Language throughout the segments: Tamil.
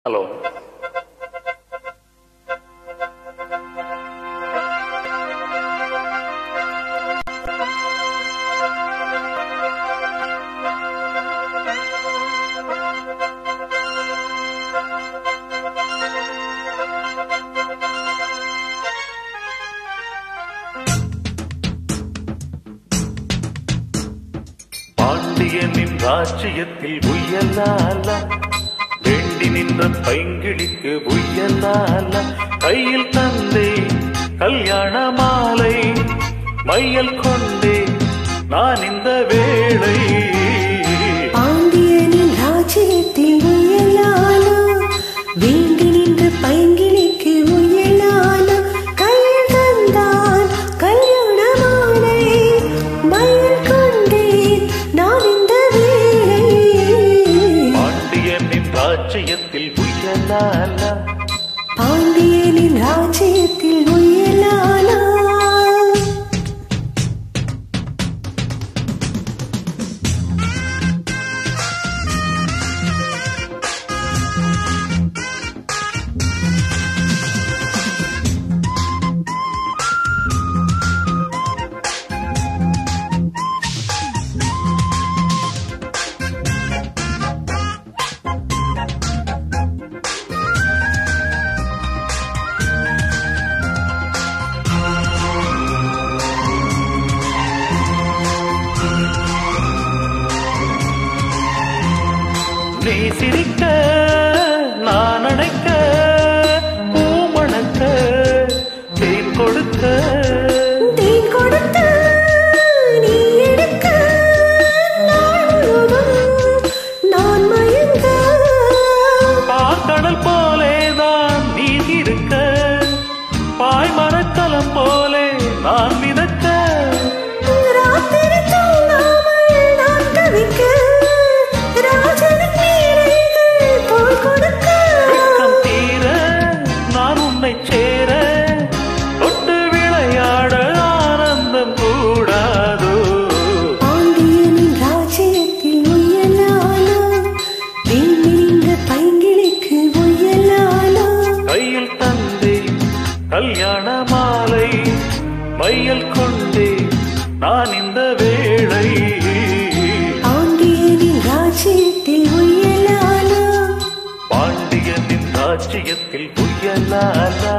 ஹலோ பாண்டியனின் ராஜ்யத்தில் உயலால வேண்டி நின்ற பைங்கிழிக்கு உயலால கையில் தந்தே கல்யாண மாலை மையல் கொண்டே நான் இந்த வேளை பாண்டியனின் ராஜ்யத்தில் உயலானா வேண்டி நின்ற பைங்கிளிக்கு உயலானா கையில் தந்தான் கல்யாண மாலை மயில் கொண்டேன் நான் இந்த வேளை பாண்டியனின் ராஜ்யத்தில் உயலால பாண்டியனின் ராஜ்யத்தில் உயலானா நீ சிரிக்க நான் அணைக்க பூமணக்க தேன் கொடுக்க தேன் கொடுத்து நீ எடுக்க நாள் முழுவதும் நான் மயங்க பாக்கடல் போலேதான் நீ இருக்க பாய் மரக்கலம் போலே நான் மிதக்க ராத்திரி தூங்காமல் நான் தவிக்க ராஜனுக்கு நீரைகள் தோள் கொடுக்க வெட்கம் தீர நான் உன்னை சேர தொட்டு விளையாட ஆனந்தம் கூடாதோ பாண்டியனின் ராஜ்யத்தில் உயலானா வேண்டி நின்ற பைங்கிளிக்கு உயலானா கையில் தந்தே கல்யாண மாலை மையல் கொண்டே நான் இந்த வேளை பாண்டியனின் ராஜ்யத்தில் உயலானா பாண்டியனின் ராஜ்யத்தில் புயலாலா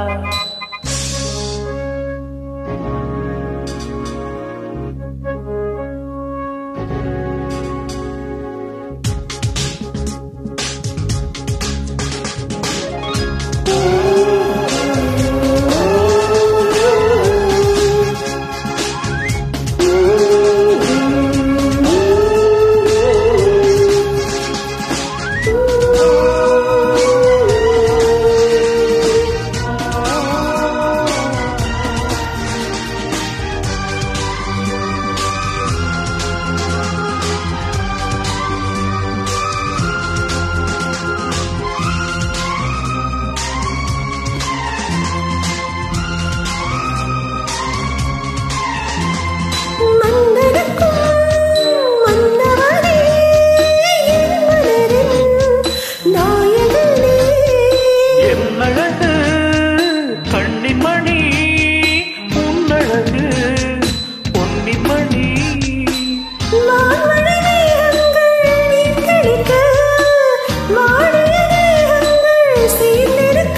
மன்னனுக்கும் மன்னவனே என் மனதின் நாயகனே என் அழகு கண்ணின் மணி உன்னழகு பொன்னின் மணி மாமழை மேகங்கள் மீன்பிடிக்க, மாடிய மேகங்கள் சேர்ந்திருக்க.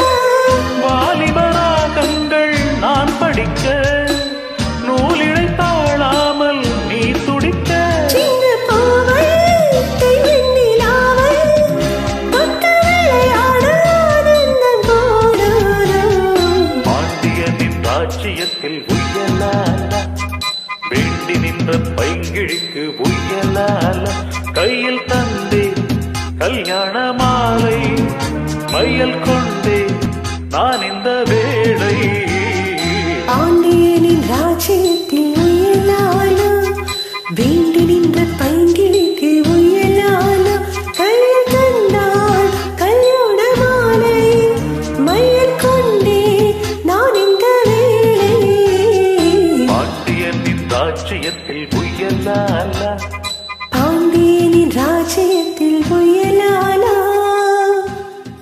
வாலிபராகங்கள் நான் படிக்க நூலிழை தாழாமல் நீ துடிக்க சின்னப் பூவை, தென்னிலாவை, தொட்டு விளையாட ஆனந்தம் போராடா. பாண்டியனின் ராஜ்யத்தில் உயலால வேண்டி நின்ற பைங்கிழிக்கு உயலால கையில் தந்தே கல்யாண மாலை மையல் கொண்டே நான் இந்த வேளை பாண்டியனின் ராஜ்யத்தில் உயலானா வேண்டி நின்ற பைங்கிளிக்கு உயலானா கையில் தந்தாள் கல்யாண மாலை மையல் கொண்டே நான் இந்த வேளை பாண்டியனின் ராஜ்யத்தில் உயலால பாண்டியனின் ராஜ்யத்தில் புயலானா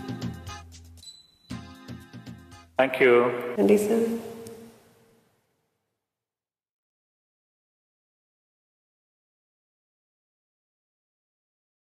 தேங்க்யூ நன்றி சார்